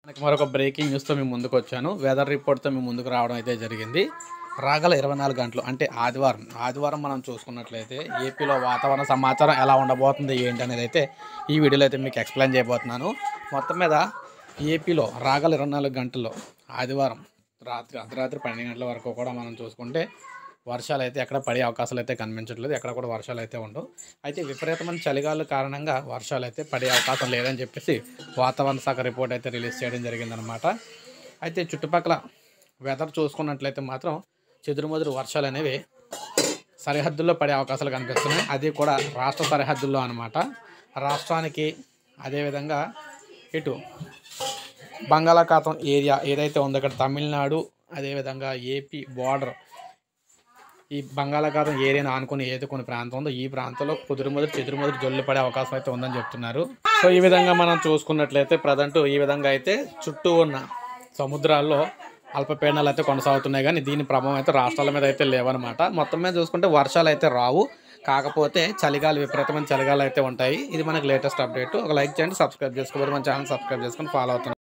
మనకి మరొక బ్రేకింగ్ న్యూస్తో మేము ముందుకు వచ్చాను వెదర్ రిపోర్ట్తో మేము ముందుకు రావడం అయితే జరిగింది రాగల ఇరవై నాలుగు గంటలు అంటే ఆదివారం ఆదివారం మనం చూసుకున్నట్లయితే ఏపీలో వాతావరణ సమాచారం ఎలా ఉండబోతుంది ఏంటి అనేది అయితే ఈ వీడియోలో అయితే మీకు ఎక్స్ప్లెయిన్ చేయబోతున్నాను మొత్తం మీద ఏపీలో రాగల ఇరవై నాలుగు గంటల్లో ఆదివారం రాత్రి అర్ధరాత్రి పన్నెండు గంటల వరకు కూడా మనం చూసుకుంటే వర్షాలు అయితే ఎక్కడ పడే అవకాశాలు అయితే కనిపించట్లేదు ఎక్కడ కూడా వర్షాలు అయితే ఉండవు అయితే విపరీతమైన చలిగాలు కారణంగా వర్షాలు అయితే పడే అవకాశం లేదని చెప్పేసి వాతావరణ శాఖ రిపోర్ట్ అయితే రిలీజ్ చేయడం జరిగిందనమాట అయితే చుట్టుపక్కల వెదర్ చూసుకున్నట్లయితే మాత్రం చెదురుమదురు వర్షాలు అనేవి సరిహద్దుల్లో పడే అవకాశాలు కనిపిస్తున్నాయి అది కూడా రాష్ట్ర సరిహద్దుల్లో అనమాట రాష్ట్రానికి అదేవిధంగా ఇటు బంగాళాఖాతం ఏరియా ఏదైతే ఉందో ఇక్కడ తమిళనాడు అదేవిధంగా ఏపీ బార్డర్ ఈ బంగాళాఖాతం ఏరియాను ఆనుకుని ఏదో కొన్ని ప్రాంతం ఉందో ఈ ప్రాంతంలో కుదురుముదురు చెదురుముదురు జల్లు పడే అవకాశం అయితే ఉందని చెప్తున్నారు సో ఈ విధంగా మనం చూసుకున్నట్లయితే ప్రజెంట్ ఈ విధంగా అయితే చుట్టూ ఉన్న సముద్రాల్లో అల్పపీడనాలు అయితే కొనసాగుతున్నాయి కానీ దీని ప్రభావం అయితే రాష్ట్రాల మీద అయితే లేవన్నమాట మొత్తం మీద చూసుకుంటే వర్షాలు అయితే రావు కాకపోతే చలిగాలు విపరీతమైన చలిగాలు అయితే ఉంటాయి ఇది మనకి లేటెస్ట్ అప్డేట్ ఒక లైక్ చేయండి సబ్స్క్రైబ్ చేసుకోవాలి మన ఛానల్ సబ్స్క్రైబ్ చేసుకొని ఫాలో అవుతున్నాం